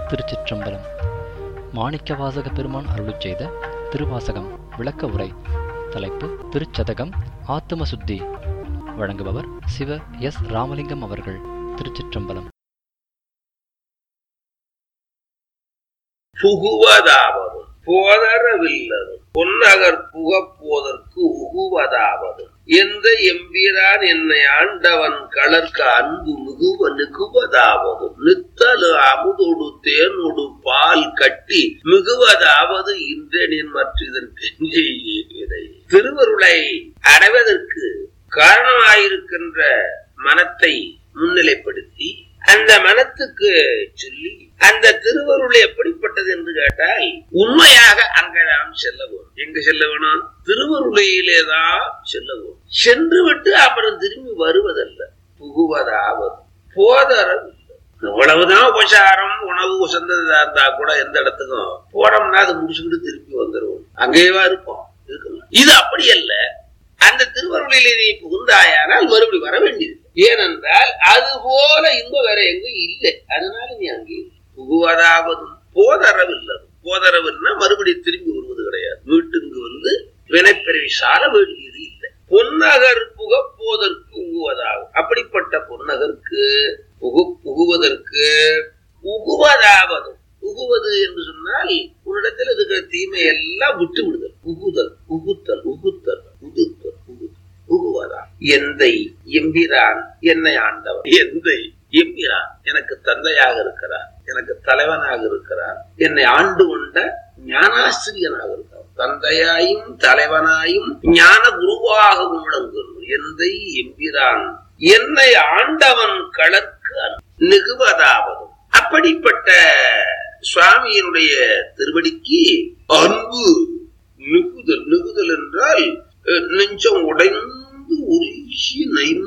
திருச்சிற்றம்பலம் மாணிக்கவாசக பெருமான் அருளிச் செய்த திருவாசகம் விளக்க உரை தலைப்பு திருச்சதகம் ஆத்தும சுத்தி வழங்குபவர் சிவ எஸ் ராமலிங்கம் அவர்கள் திருச்சிற்றம்பலம் புகுவதாவது போதரவில்லது பொன்னகர் புகப்போதற்கு உகுவதாவது எந்த எம்பிரான் என்னை ஆண்டவன் கலர்க்கு அன்பு மிகுவ நிகுவதாவது நித்தலு அமுதொடு தேனொடு பால் கட்டி மிகுவதாவது இன்றனின் மற்றதற்கு இதை திருவருளை அடைவதற்கு காரணமாயிருக்கின்ற மனத்தை முன்னிலைப்படுத்தி அந்த மனத்துக்கு சொல்லி அந்த திருவருள் எப்படிப்பட்டது என்று கேட்டால் உண்மையாக அங்க நாம் செல்ல வேணும் எங்க செல்ல வேணும் திருவருளையிலேதான் செல்ல வேணும் சென்று விட்டு அப்புறம் திரும்பி வருவதல்ல புகுவதாவது போதரம் எவ்வளவுதான் உபசாரம் உணவு உசந்ததா இருந்தா கூட எந்த இடத்துக்கும் போனோம்னா அதை முடிச்சுக்கிட்டு திருப்பி வந்துருவோம் அங்கேயேவா இருப்போம் இருக்கலாம் இது அப்படி அல்ல அந்த திருவருளிலே நீ புகுந்தாயானால் மறுபடி வர வேண்டியது ஏனென்றால் அது போல இன்பம் வேற எங்கும் இல்லை அதனால நீ அங்கே புகுவதாவது போதரவில்லது போதரவுன்னா மறுபடி திரும்பி வருவது கிடையாது வீட்டுக்கு வந்து வினைப்பிறவி சார வேண்டியது இல்லை பொன்னகர் புகப்போதற்கு உகுவதாகும் அப்படிப்பட்ட பொன்னகருக்கு புகு புகுவதற்கு உகுவதாவது உகுவது என்று சொன்னால் உன்னிடத்தில் இருக்கிற தீமை எல்லாம் விட்டு விடுதல் உகுதல் உகுத்தல் உகுத்தல் உகுத்தல் உகுவதா எந்தை எம்பிரான் என்னை ஆண்டவர் எந்தை எம்பிரான் எனக்கு தந்தையாக இருக்கிறார் எனக்கு தலைவனாக இருக்கிறார் என்னை ஆண்டு கொண்ட ஞானாசிரியனாக இருக்கிறார் தந்தையாயும் தலைவனாயும் ஞான குருவாகவும் விளங்குகிறது எந்தை எம்பிரான் என்னை ஆண்டவன் களற்கு நிகுவதாவதும் அப்படிப்பட்ட சுவாமியினுடைய திருவடிக்கு அன்பு மிகுதல் மிகுதல் என்றால் நெஞ்சம் உடைந்து உருகி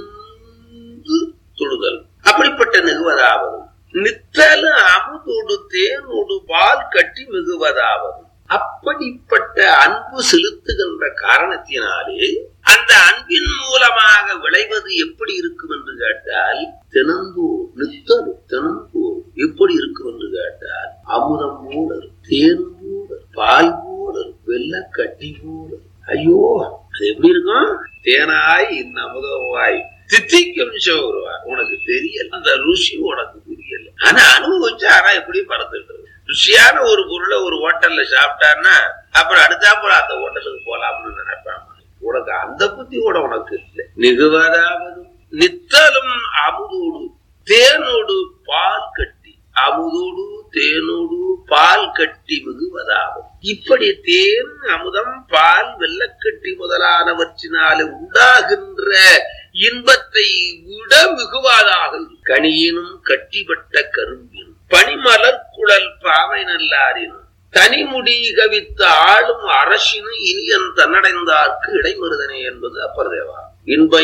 நைந்து தொழுதல் அப்படிப்பட்ட நிகுவதாவதும் நித்தல அமுதோடு தேனோடு பால் கட்டி மிகுவதாவதும் அப்படிப்பட்ட அன்பு செலுத்துகின்ற காரணத்தினாலே அந்த அன்பின் மூலமாக விளைவது எப்படி இருக்கும் என்று கேட்டால் தினந்தோர் நித்தரு தினந்தோர் எப்படி இருக்கும் என்று கேட்டால் அமுதம் மூடர் தேன் மூடர் பால் மூடர் வெள்ள கட்டி மூடர் ஐயோ அது எப்படி இருக்கும் தேனாய் இந்த அமுதமாய் தித்திக்கும் சோறுவார் உனக்கு தெரியல அந்த ருசி உனக்கு புரியல ஆனா அனுபவிச்சா ஆனா எப்படி பறந்துட்டு ருசியான ஒரு பொருளை ஒரு ஹோட்டல்ல சாப்பிட்டான்னா அப்புறம் அடுத்தாப்புறம் அந்த ஹோட்டலுக்கு போலாம்னு நினைப்பான் உனக்கு அந்த புத்தி கூட உனக்கு இல்லை நிகுவதாவது நித்தலும் அமுதோடு தேனோடு பால் கட்டி அமுதோடு தேனோடு பால் கட்டி மிகுவதாகும் இப்படி தேன் அமுதம் பால் வெள்ளக்கட்டி முதலானவற்றினாலே உண்டாகின்ற இன்பத்தை விட மிகுவதாக கனியினும் கட்டிப்பட்ட கரும்பினும் பனிமலர் குழல் பாவை நல்லாரினும் தனிமுடி கவித்த ஆளும் அரசினும் இனியன் தன்னடைந்தார்க்கு இடைமருதனே என்பது அப்பர்தேவா இன்பம்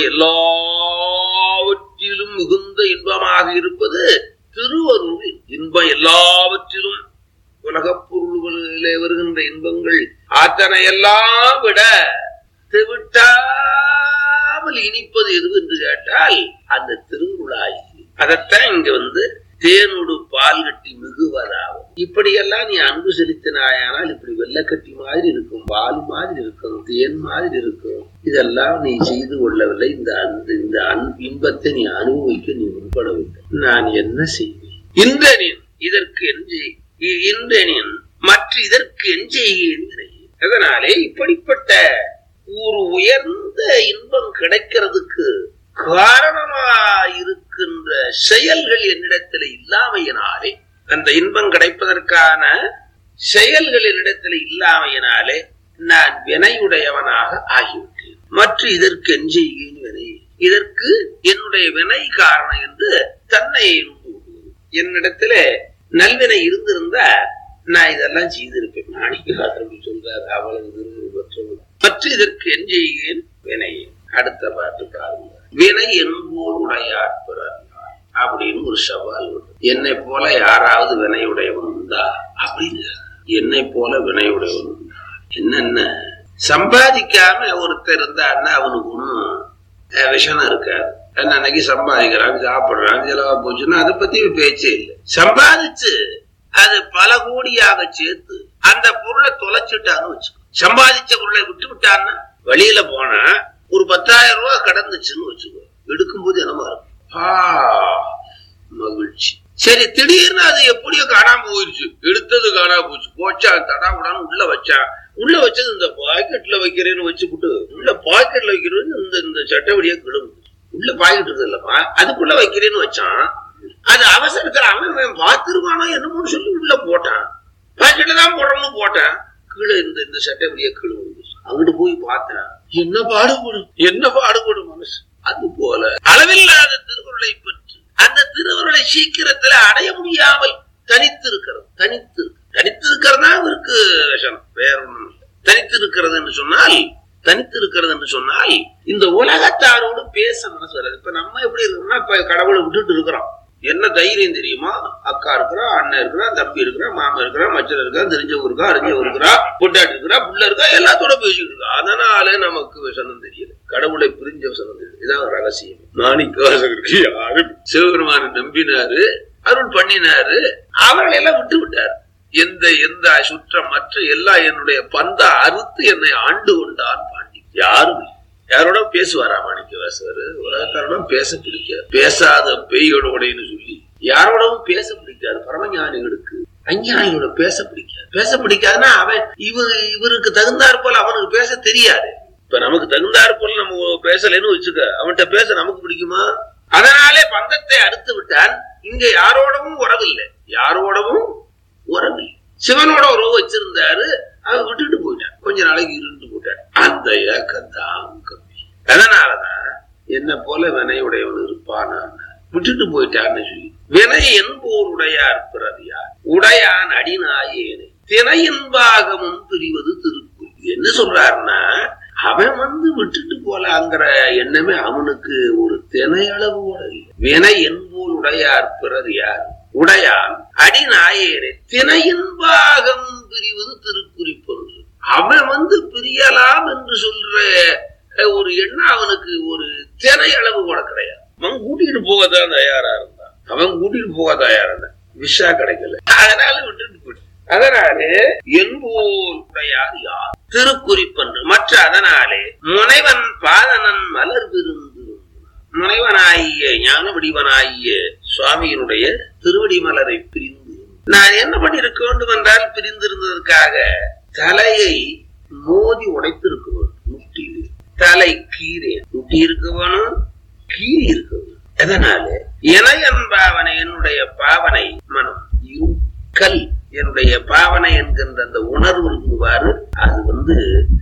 எல்லாவற்றிலும் மிகுந்த இன்பமாக இருப்பது திருவருளில் இன்பம் எல்லாவற்றிலும் உலகப் பொருள்களிலே வருகின்ற இன்பங்கள் அத்தனை எல்லாம் விட விட்டாமல் இனிப்பது எது என்று கேட்டால் அந்த திருவுருளாய் அதைத்தான் இங்க வந்து தேனோடு பால் கட்டி மிகுவதாகும் இப்படியெல்லாம் நீ அன்பு செலுத்தினாயானால் இப்படி வெள்ளக்கட்டி மாதிரி இருக்கும் பால் மாதிரி இருக்கும் தேன் மாதிரி இருக்கும் இதெல்லாம் நீ செய்து கொள்ளவில்லை இந்த அந்த இந்த இன்பத்தை நீ அனுபவிக்க நீ முன்படவில்லை நான் என்ன செய்வேன் இன்றனின் இதற்கு என்று இன்றனின் மற்ற இதற்கு என் செய்கிறேன் அதனாலே இப்படிப்பட்ட ஒரு உயர்ந்த இன்பம் கிடைக்கிறதுக்கு காரணமா இருக்கின்ற செயல்கள் என்னிடத்துல இல்லாமையினாலே அந்த இன்பம் கிடைப்பதற்கான செயல்கள் என்னிடத்துல இல்லாமையினாலே நான் வினையுடையவனாக ஆகிவிட்டேன் மற்ற இதற்கு என் செய்கிறேன் வினை இதற்கு என்னுடைய வினை காரணம் என்று தன்னை என்னிடத்துல நல்வினை இருந்திருந்தா நான் இதெல்லாம் செய்திருப்பேன் மாணிக்க சொல்றாரு அவ்வளவு திருவுரு பெற்றவள் மற்ற இதற்கு என் செய்கிறேன் வினை அடுத்த பாட்டு பாருங்க வினை என்போர் உடையார் பிறர் அப்படின்னு ஒரு சவால் வருது என்னை போல யாராவது வினையுடையவன் உண்டா அப்படின்னு என்னை போல வினையுடையவன் உண்டா என்னென்ன சம்பாதிக்காம ஒருத்தர் இருந்தான்னா அவனுக்கு ஒன்றும் விஷனம் இருக்காது அன்னைக்கு சம்பாதிக்கிறான் சாப்பிடுறான் செலவா போச்சுன்னா அதை பத்தி பேச்சே இல்லை சம்பாதிச்சு அது பல கோடியாக சேர்த்து அந்த பொருளை தொலைச்சிட்டான்னு வச்சுக்கோ சம்பாதிச்ச பொருளை விட்டு விட்டான்னா வெளியில போனா ஒரு பத்தாயிரம் ரூபாய் கடந்துச்சுன்னு வச்சுக்கோ எடுக்கும்போது என்னமா இருக்கும் ஆ, மகிழ்ச்சி சரி திடீர்னு அது எப்படியோ காணாம போயிருச்சு எடுத்தது காணாம போச்சு போச்சா தடா விடான்னு உள்ள வச்சான் உள்ள வச்சது இந்த பாக்கெட்ல வைக்கிறேன்னு வச்சுப்புட்டு உள்ள பாக்கெட்ல வைக்கிறேன்னு இந்த இந்த சட்டவடியா கிளம்பு உள்ள பாக்கெட் இருக்குது இல்லப்பா அதுக்குள்ள வைக்கிறேன்னு வச்சான் அது அவசரத்துல அவன் இவன் பார்த்திருவானோ என்னமோன்னு சொல்லி உள்ள போட்டான் பாக்கெட்ல தான் போடுறோம்னு போட்டேன் கீழே இந்த இந்த சட்டவடியா கீழே விழுந்துச்சு. அங்கிட்டு போய் பார்த்தேன் என்ன பாடுபடும் என்ன பாடுபடும் மனசு அது போல அளவில்லாத திருக்குறளை பற்றி அந்த திருவருளை சீக்கிரத்துல அடைய முடியாமல் தனித்து இருக்கிறது தனித்து தனித்து இருக்கிறதா இவருக்கு விஷம் வேற ஒண்ணும் இல்லை. தனித்து இருக்கிறது என்று சொன்னால் தனித்து இருக்கிறது என்று சொன்னால் இந்த உலகத்தாரோடு பேச மனசு வராது இப்ப நம்ம எப்படி இருக்கோம்னா இப்ப கடவுளை விட்டுட்டு இருக்கிறோம் என்ன தைரியம் தெரியுமா அக்கா இருக்கிறா அண்ணன் இருக்கிறா தம்பி இருக்கிறா மாமா இருக்கிறா மச்சன் இருக்கா தெரிஞ்சவங்க இருக்கா அறிஞ்சவங்க இருக்கிறா பொட்டாட்டி இருக்கிறா புள்ள இருக்கா எல்லாத்தோட பேசிட்டு இருக்கா அதனால நமக்கு விஷனம் தெரியல கடவுளை புரிஞ்ச விஷனம் தெரியுது இதான் ரகசியம் மாணிக்கவாசகருக்கு யாரும் சிவபெருமான நம்பினாரு அருள் பண்ணினாரு அவர்களை எல்லாம் விட்டு விட்டார் எந்த எந்த சுற்றம் மற்ற எல்லாம் என்னுடைய பந்த அறுத்து என்னை ஆண்டு கொண்டான் பாண்டி யாரும் இல்லை. யாரோட பேசுவாரா மாணிக்கவாசகர் உலகத்தாரோட பேச பிடிக்காது பேசாத பேயோட உடையன்னு சொல்லி யாரோடவும் பேச பிடிக்காது பரமஞானிகளுக்கு அஞ்ஞானிகளோட பேச பிடிக்காது பேச பிடிக்காதுன்னா அவன் இவரு இவருக்கு தகுந்தாற் போல அவனுக்கு பேச தெரியாது இப்ப நமக்கு தகுந்தாற் போல நம்ம பேசலைன்னு வச்சுக்க அவன்கிட்ட பேச நமக்கு பிடிக்குமா அதனாலே பந்தத்தை அறுத்து விட்டான் இங்க யாரோடவும் உறவில்லை யாரோடவும் உறவில்லை சிவனோட உறவு வச்சிருந்தாரு அவன் விட்டுட்டு போயிட்டான் கொஞ்ச நாளைக்கு இருண்டு போயிட்டான் அந்த ஏக்கத்தான் கம்மி அதனாலதான் என்ன போல வினையுடையவன் இருப்பானா விட்டுட்டு போயிட்டான்னு சொல்லி வினை என்போர் உடையார் பிறவியார் உடையான் அடிநாயேனை தினையின்பாகமும் பிரிவது திருக்குறள் என்ன சொல்றாருன்னா அவன் வந்து விட்டுட்டு போலாங்கிற எண்ணமே அவனுக்கு ஒரு தினை அளவு கூட இல்லை வினை என்போர் உடையார் பிறர் யார் உடையான் அடிநாயேனை தினையின்பாகம் பிரிவது திருக்குறிப்பொன்று அவன் வந்து பிரியலாம் என்று சொல்ற அஹ், ஒரு எண்ணம் அவனுக்கு ஒரு தினை அளவு கூட கிடையாது அவன் கூட்டிட்டு போகத்தான் தயாரா இருந்தான் அவன் கூட்டிட்டு போக தயாரா இருந்தான் விஷா கிடைக்கல அதனால விட்டுட்டு போயிட்டான் அதனாலே என்போர் உடையார் யார் திருக்குறிப்பன்று மற்ற அதனாலே முனைவன் பாதனன் மலர் விருந்து முனைவனாகிய ஞான வடிவனாகிய சுவாமியினுடைய திருவடி மலரை பிரிந்து நான் என்ன பண்ணிருக்க வேண்டும் என்றால் பிரிந்திருந்ததற்காக தலையை மோதி உடைத்திருக்க வேண்டும் முட்டியில் தலை கீரே முட்டி இருக்க வேணும் கீறி இருக்க வேணும் அதனால என என் பாவனை என்னுடைய பாவனை மனம் இரு கல் என்னுடைய பாவனை என்கின்ற அந்த உணர்வு இருக்குவாரு அது வந்து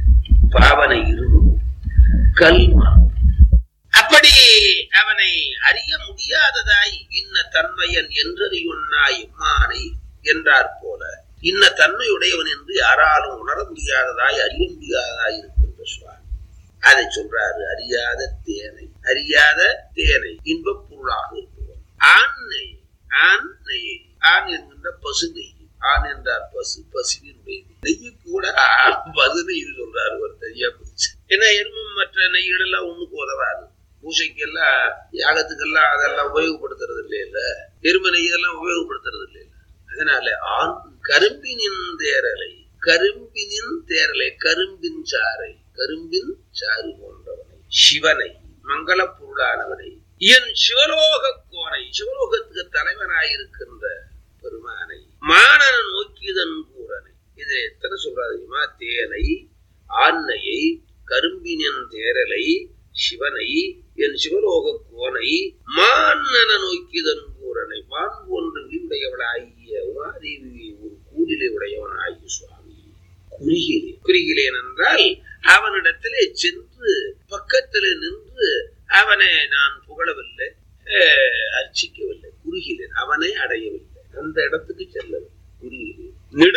பாவனை இருக்கும் கல் மனம் அப்படி அவனை அறிய முடியாததாய் இன்ன தன்மையன் என்றறியுன்னாய் எம்மானை என்றார் போல இன்ன தன்மையுடையவன் என்று யாராலும் உணர முடியாததாய் அறிய முடியாததாய் இருக்கின்ற சுவாமி அதை சொல்றாரு அறியாத தேனை அறியாத தேனை இன்பப் பொருளாக இருப்பவன் ஆணை ஆண் நெய் ஆண் என்கின்ற பசு நெய் ஆண் என்றார் பசு பசுவினுடைய நெய்யு கூட ஆண் பசு நெய் சொல்றாரு ஒரு தெரியா போச்சு ஏன்னா எருமம் மற்ற நெய்கள் எல்லாம் ஒண்ணுக்கு உதவாது பூசைக்கெல்லாம் யாகத்துக்கெல்லாம் அதெல்லாம் உபயோகப்படுத்துறது இல்லையில எரும நெய் இதெல்லாம் உபயோகப்படுத்துறது இல்லையில அதனால ஆண் கரும்பினின் தேரலை கரும்பினின் தேரலை கரும்பின் சாறை கரும்பின் சாறு போன்றவனை சிவனை மங்கள பொருளானவனை என் சிவலோக கோனை சிவலோகத்துக்கு தலைவனாயிருக்கின்ற பெருமானை மானன நோக்கியதன் கூறனை இதுல எத்தனை சொல்றாரு தெரியுமா தேனை ஆண்னையை கரும்பினின் தேரலை சிவனை என் சிவலோக கோனை மானன நோக்கியதன் கூறனை மான் போன்ற உடையவளாகிய உமாதேவி ஒரு கூடிலை உடையவனாகிய சுவாமி குறுகிலே குறுகிலேன் என்றால் அவனிடத்திலே சென்று பக்கத்திலே நின்று அவனை நான் புகழவில்லை அஹ், அர்ச்சிக்கவில்லை குறுகிலேன் அவனை அடையவில்லை அந்த இடத்துக்கு செல்லவில்லை குறுகிலேன்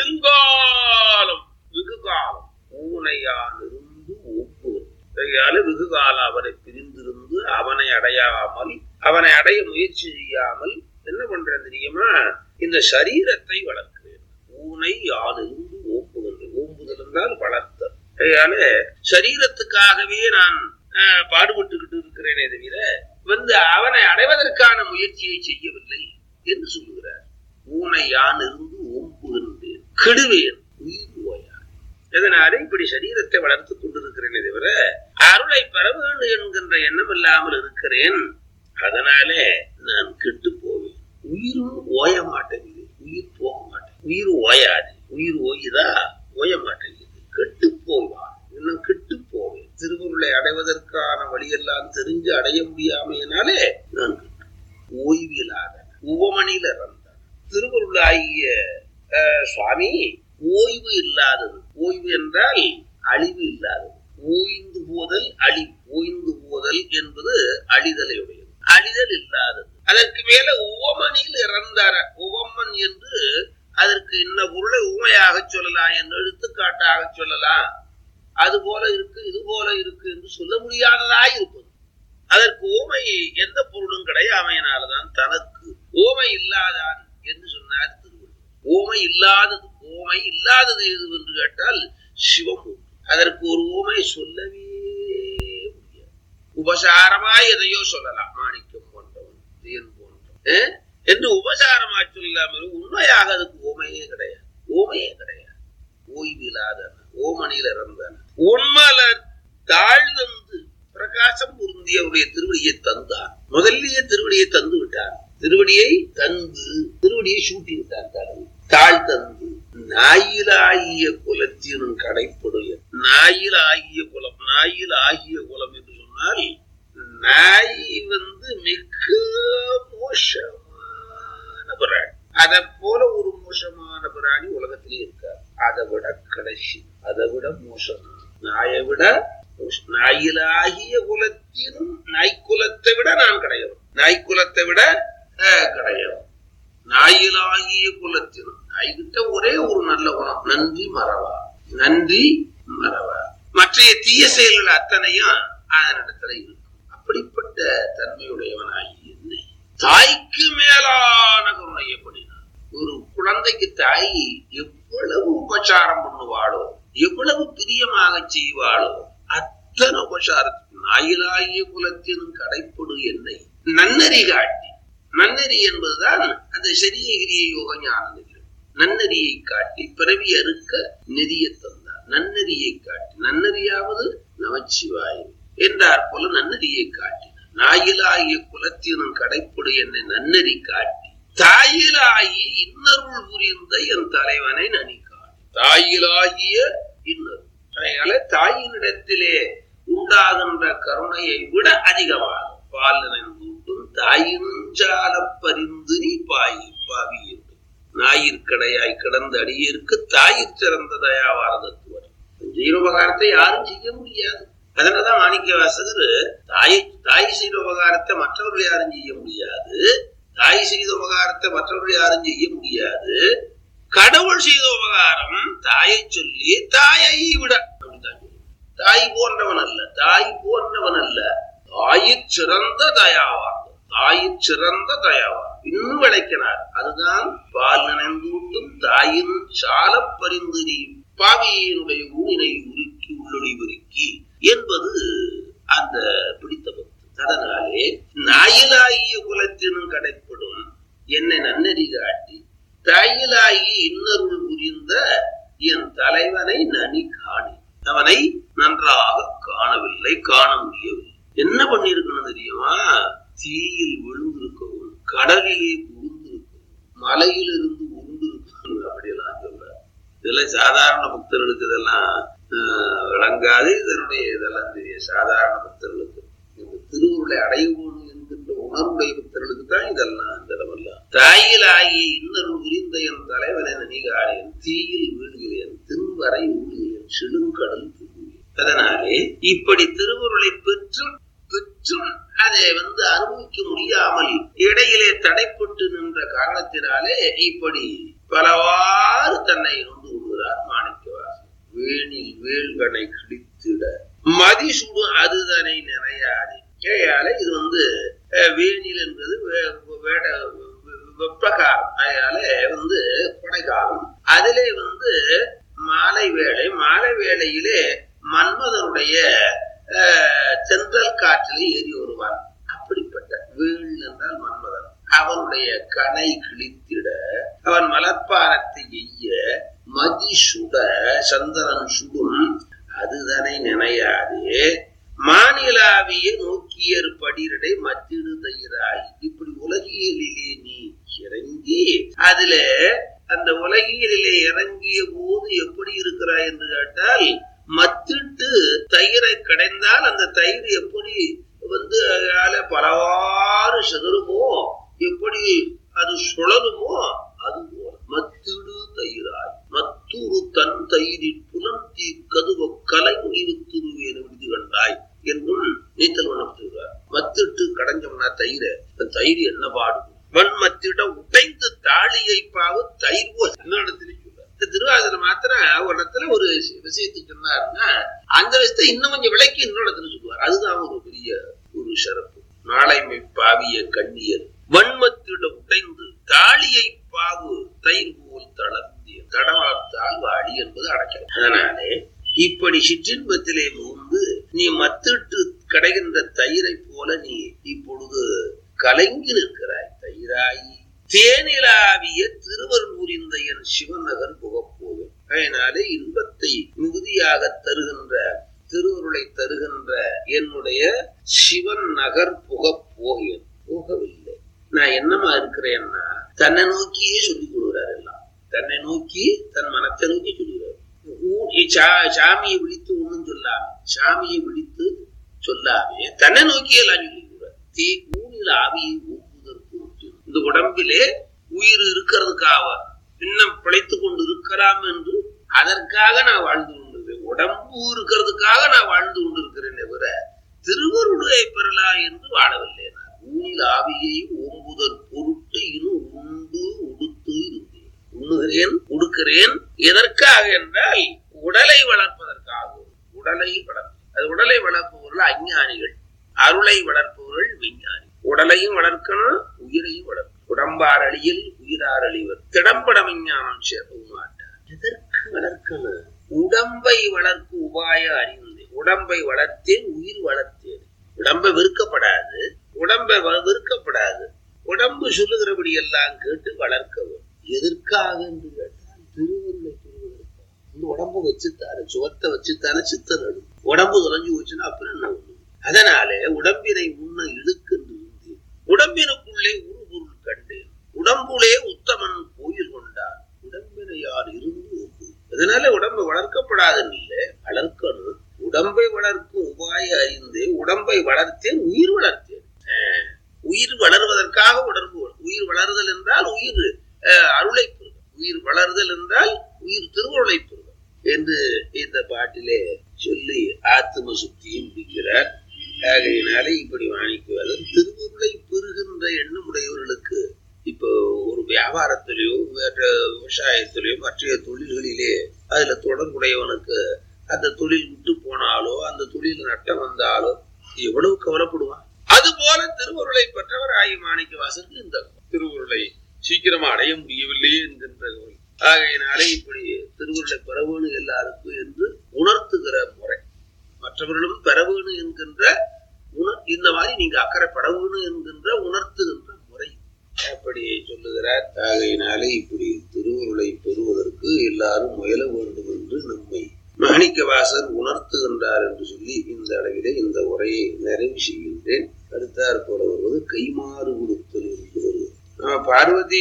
நெடுங்காலம் வெகுகாலம் ஊனையான் இருந்து ஒப்புவது கையால வெகுகாலம் அவனை பிரிந்திருந்து அவனை அடையாமல் அவனை அடைய முயற்சி செய்யாமல் என்ன பண்றேன் தெரியுமா இந்த சரீரத்தை வளர்க்கிறேன் ஊனை யான் இருந்து ஓம்புகின்றேன் ஓம்புதல் என்றால் வளர்த்தல் கையால சரீரத்துக்காகவே நான் அஹ், பாடுபட்டுக்கிட்டு இருக்கிறேனே தவிர வந்து அவனை அடைவதற்கான முயற்சியை செய்யவில்லை என்று சொல்லுகிறார் ஊனை யான் இருந்து கெடுவேன் உயிர் ஓயாது இதனாலே இப்படி சரீரத்தை வளர்த்துக் கொண்டிருக்கிறேனே தவிர அருளை பெற வேண்டும் என்கின்ற எண்ணம் இல்லாமல் இருக்கிறேன் அதனாலே நான் கெட்டு போவேன் உயிரும் ஓய மாட்டேங்குது உயிர் போக மாட்டேங்குது உயிர் ஓயாது உயிர் ஓயுதா ஓய மாட்டேங்குது கெட்டு போவான் இன்னும் கெட்டு போவேன் திருவருளை அடைவதற்கான வழியெல்லாம் தெரிஞ்சு அடைய முடியாமையினாலே நான் கெட்டு ஓய்வியலாத உவமணியில இறந்தான் திருவருளாகிய அஹ், சுவாமி ஓய்வு இல்லாதது ஓய்வு என்றால் அழிவு இல்லாதது ஓய்ந்து போதல் அழிவு ஓய்ந்து போதல் என்பது அழிதலை உடையது அழிதல் இல்லாதது அதற்கு மேல உவமணியில் இறந்தார உவமன் என்று அதற்கு இன்ன பொருளை உமையாக சொல்லலாம் என்று எடுத்துக்காட்டாக சொல்லலாம் அது போல இருக்கு இது போல இருக்கு என்று சொல்ல முடியாததாய் இருப்பது அதற்கு ஓமை எந்த பொருளும் கிடையாமையினால்தான் தனக்கு ஓமை இல்லாதான் என்று சொன்னார் திருவள்ளுவர் ஓமை இல்லாதது ஓமை இல்லாதது எது என்று கேட்டால் சிவம் ஒன்று. அதற்கு ஒரு ஓமை சொல்லவே முடியாது உபசாரமாய் எதையோ சொல்லலாம் மாணிக்கம் போன்றவன் தேன் போன்றவன் அஹ்? என்று உபசாரமா சொல்லாமல் உண்மையாக அதுக்கு ஓமையே கிடையாது ஓமையே கிடையாது ஓய்வில்லாதன ஓமனில் இறந்தன உண்மல தாழ்ந்து பிரகாசம் பொருந்தியவருடைய திருவடியை தந்தார் முதல்லயே திருவடியை தந்து விட்டார் திருவடியை தந்து திருவடியை சூட்டி விட்டார் கடவுள் தாழ் தந்து நாயிலாகிய குலத்தினும் கடைப்படுய நாயிலாகிய குலம் நாயில் ஆகிய குலம் என்று சொன்னால் நாய் வந்து மிக மோசமான பிராணி அதை போல ஒரு மோசமான பிராணி உலகத்திலே இருக்காது அதை விட கடைசி அதை விட மோசம் நாயை விட மோசம். நாயிலாகிய குலத்தினும் நாய்க்குலத்தை விட நான் கிடையவன் நாய்க்குலத்தை விட அஹ், கிடையவன் நாயிலாகிய குலத்தினும் நாய்கிட்ட ஒரே ஒரு நல்ல குணம் நன்றி மறவா நன்றி மறவா மற்ற தீய செயல்கள் அத்தனையும் அதனிடத்துல இருக்கும் அப்படிப்பட்ட தன்மையுடையவனாகி என்னை தாய்க்கு மேலான கருணை எப்படினா ஒரு குழந்தைக்கு தாய் எவ்வளவு உபச்சாரம் பண்ணுவாளோ எவ்வளவு பிரியமாக செய்வாளோ அத்தனை உபசாரத்துக்கு நாயிலாகிய குலத்தினும் கடைப்படு என்னை நன்னறி காட்டி நன்னறி என்பதுதான் அந்த சரிய கிரிய யோக ஞான நிலை நன்னறியை காட்டி பிறவி அறுக்க நெறிய தந்தார் நன்னறியை காட்டி நன்னறியாவது நமச்சிவாயம் என்றார் போல நன்னறியை காட்டினார் நாயிலாகிய குலத்தினும் கடைப்படு என்னை நன்னறி காட்டி தாயிலாகி இன்னருள் புரிந்த என் தலைவனை நனிக்காடு தாயிலாகிய இன்னருள் அதனால தாயினிடத்திலே உண்டாகின்ற கருணையை விட அதிகமாக பால் நினைந்தூட்டும் தாயின்சால பரிந்து நீ பாயி பாவி என்று ஞாயிற்கடையாய் கிடந்த அடியிற்கு தாயிற் சிறந்த தயாவாரதத்துவர் ஜீரோபகாரத்தை யாரும் செய்ய முடியாது அதனாலதான் மாணிக்க வாசகர் தாய் தாய் செய்த உபகாரத்தை மற்றவர்கள் யாரும் செய்ய முடியாது தாய் செய்த உபகாரத்தை மற்றவர்கள் யாரும் செய்ய முடியாது கடவுள் செய்த உபகாரம் தாயை சொல்லி தாயை விட அப்படிதான் சொல்லுவார். தாய் போன்றவன் அல்ல தாய் போன்றவன் அல்ல தாயிற் சிறந்த தயாவார் தாயிற் சிறந்த தயாவார் இன்னும் விளக்கினார் அதுதான் பால் நினைந்தூட்டும் தாயின் சால பரிந்து நீ பாவியினுடைய ஊனினை உருக்கி உள்ளொளி உருக்கி என்பது அந்த பிடித்த பக்தி அதனாலே நாயிலாகிய குலத்தினும் கடைப்படும் என்னை நன்னறி காட்டி தாயிலாகி இன்னருள் புரிந்த என் தலைவனை நனி காணி அவனை நன்றாக காணவில்லை காண முடியவில்லை என்ன பண்ணிருக்கணும் தெரியுமா தீயில் விழுந்திருக்கவும் கடலிலே புகுந்திருக்கவும் மலையிலிருந்து உருண்டிருக்கணும் அப்படியெல்லாம் சொல்றார் இதெல்லாம் சாதாரண பக்தர்களுக்கு இதெல்லாம் ஆஹ், விளங்காது இதனுடைய இதெல்லாம் தெரியும் சாதாரண பக்தர்களுக்கு இந்த திருவுருளை அடையணும் என்கின்ற உணர்வுடைய பக்தர்களுக்கு தான் இதெல்லாம் இந்த இடமெல்லாம் தாயிலாகி இன்னொரு புரிந்த என் தலைவனை நினைகாரேன் தீயில் வீழ்கிறேன் திருவரை ஊழுகிறேன் செழுங்கடல் புகுகிறேன் அதனாலே இப்படி திருவுருளை பெற்றும் பெற்றும் அதை வந்து அனுபவிக்க முடியாமல் இடையிலே தடைப்பட்டு நின்ற காரணத்தினாலே இப்படி பலவாறு தன்னை நொந்து விடுகிறார் மாணிக்கவாசன் வேணில் வேள்வனை கிழித்திட மதிசுடும் அதுதனை நிறையாது ஏயால இது வந்து அஹ், வேணில் என்பது வே- வேட வெப்பகாலம் அதனால வந்து கொடைக்காலம் அதிலே வந்து மாலை வேளை மாலை வேளையிலே மன்மதனுடைய அஹ், தென்றல் காற்றிலே ஏறி வருவான் அப்படிப்பட்ட வேள் என்றால் மன்மதன் அவனுடைய கனை கிழித்திட அவன் மலர்பானத்தை எய்ய மதி சுட சந்திரன் சுடும் அதுதனை நினையாதே மாநிலாவிய நோக்கியர் படிரடை மத்திடு தயிராய் இப்படி உலகியலிலே நீ இறங்கி அதுல அந்த உலகியலிலே இறங்கிய போது எப்படி இருக்கிறாய் என்று கேட்டால் மத்திட்டு தயிரை கடைந்தால் அந்த தயிர் எப்படி வந்து அதனால பலவாறு செதறுமோ எப்படி அது சுழலுமோ அது போல மத்திடு தயிராய் மத்தூரு தன் தயிரில் புலந்தி கதுவ கலைஞர் திருவேன் விடுதி கண்டாய் என்றும் நீத்தல் வண்ணப்படுகிறார் மத்திட்டு கடைஞ்சோம்னா தயிரை அந்த தயிர் என்ன பாடும் வன் மத்திட உடைந்து தாலியை பாவு தயிர் போல் இடத்துல சொல்றார் இந்த திருவாதிரை மாத்திரம் ஒரு இடத்துல ஒரு விஷயத்தை சொன்னாருன்னா அந்த விஷயத்தை இன்னும் கொஞ்சம் விளக்கி இன்னொரு இடத்துல சொல்லுவார் அதுதான் ஒரு பெரிய ஒரு சிறப்பு நாளைமை பாவிய கண்ணியர் வன்மத்திட உடைந்து தாலியை பாவு தயிர் போல் தளர்ந்திய தடவாத்தால் வாடி என்பது அடக்கிறது அதனாலே இப்படி சிற்றின்பத்திலே மூந்து நீ மத்திட்டு கிடைக்கின்ற தயிரை போல நீ இப்பொழுது கலங்கி நிற்கிறாய் தயிராயி தேனிலாவிய திருவருளிந்த என் சிவநகர் புகப்போவேன் அதனாலே இன்பத்தை மிகுதியாக தருகின்ற திருவருளை தருகின்ற என்னுடைய சிவன் நகர் புகப் போகேன் போகவில்லை நான் என்னமா இருக்கிறேன்னா தன்னை நோக்கியே சொல்லிக் கொடுக்கிறார் எல்லாம் தன்னை நோக்கி தன் மனத்தை நோக்கி சொல்லுகிறார் சாமியை விழித்து ஒண்ணும் சொல்லாம சாமியை விழித்து சொல்லாமே தன்னை நோக்கியே எல்லாம் சொல்லிக்கிறார் தீ ஊனில் ஆவியை ஊக்குவதற்கு இந்த உடம்பிலே உயிர் இருக்கிறதுக்காக இன்னும் பிழைத்து கொண்டு இருக்கலாம் என்று அதற்காக நான் வாழ்ந்து கொண்டிருக்கிறேன் உடம்பு இருக்கிறதுக்காக நான் வாழ்ந்து கொண்டிருக்கிறேன் தவிர திருவருடைய பெறலா என்று வாழவில்லை நான் ஊனில் ஆவியை ஓம்புதல் பொருட்டு இன்னும் உண்டு உடுத்து இருந்தேன் உண்ணுகிறேன் உடுக்கிறேன் எதற்காக என்றால் உடலை வளர்ப்பதற்காக உடலை வளர்ப்பு அது உடலை வளர்ப்பவர்கள் அஞ்ஞானிகள் அருளை வளர்ப்பவர்கள் விஞ்ஞானி உடலையும் வளர்க்கணும் உயிரையும் வளர்க்கணும் உடம்பார் அழியில் உயிரார் அழிவர் திடம்பட விஞ்ஞானம் சேர்க்கவும் மாட்டார் எதற்கு வளர்க்கணும் உடம்பை வளர்க்கு உபாய அறிந்து உடம்பை வளர்த்தேன் உயிர் வளர்த்தேன் உடம்பை வெறுக்கப்படாது உடம்பை வெறுக்கப்படாது உடம்பு சொல்லுகிறபடி எல்லாம் கேட்டு வளர்க்கவும் எதற்காக என்று கேட்டால் திருவருளை பெறுவதற்காக இந்த உடம்பு வச்சுத்தாரு சுவத்தை வச்சுத்தானே சித்தர் அடும் உடம்பு தொலைஞ்சு போச்சுன்னா அப்புறம் என்ன ஒண்ணு அதனாலே உடம்பினை முன்ன இழுக்கின்ற இருந்தேன் உடம்பினுக்குள்ளே ஒரு பொருள் கண்டேன் உடம்புலே உத்தமன் கோயில் கொண்டான் உடம்பினை யார் இருந்து ஒப்பு அதனால உடம்பை வளர்க்கப்படாதுன்னு இல்லை வளர்க்கணும் உடம்பை வளர்க்கும் உபாய அறிந்து உடம்பை வளர்த்தேன் உயிர் வளர்த்தேன் உயிர் வளர்வதற்காக உடம்பு உயிர் வளருதல் என்றால் உயிர் அருளை பெறுதல் உயிர் வளருதல் என்றால் உயிர் திருவுருளை பெறுதல் என்று இந்த பாட்டிலே சொல்லி ஆத்ம சுத்தியும் முடிக்கிறார் ஆகையினாலே இப்படி வாணிக்குவார்கள் திருவுருளை பெறுகின்ற எண்ணம் உடையவர்களுக்கு இப்போ ஒரு வியாபாரத்திலேயோ வேற விவசாயத்திலேயோ மற்ற தொழில்களிலே அதுல தொடர்புடையவனுக்கு அந்த தொழில் விட்டு போனாலோ அந்த தொழில் நட்டம் வந்தாலோ எவ்வளவு கவலைப்படுவான் அது போல திருவுருளை பெற்றவர் ஆகி மாணிக்க வாசருக்கு இந்த திருவுருளை சீக்கிரமா அடைய முடியவில்லையே என்கின்ற ஆகையினாலே இப்படி திருவுருளை பெற வேணும் எல்லாருக்கும் என்று உணர்த்துகிற முறை மற்றவர்களும் பெற வேணும் என்கின்ற உணர் இந்த மாதிரி நீங்க அக்கறைப்பட வேணும் என்கின்ற உணர்த்துகின்ற முறை அப்படி சொல்லுகிறார் ஆகையினாலே இப்படி திருவுருளை பெறுவதற்கு எல்லாரும் முயல வேண்டும் என்று நம்மை மாணிக்கவாசர் உணர்த்துகின்றார் என்று சொல்லி இந்த அளவிலே இந்த உரையை நிறைவு செய்கின்றேன் அடுத்தார் போல வருவது கைமாறு கொடுத்தல் என்று வருவது பார்வதி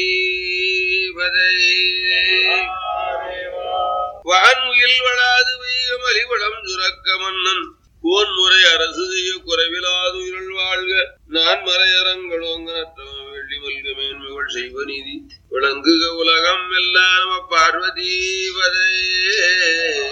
வான்முகில் வளாது வைகம் அலிவளம் சுரக்க மன்னன் கோன் முறை அரசு செய்ய குறைவிலாது உயிரல் வாழ்க நான் மறையரங்களோங்க நற்றவன் வெள்ளி மல்க மேன்மைகள் செய்வ நீதி விளங்குக உலகம் எல்லாம் பார்வதி வதே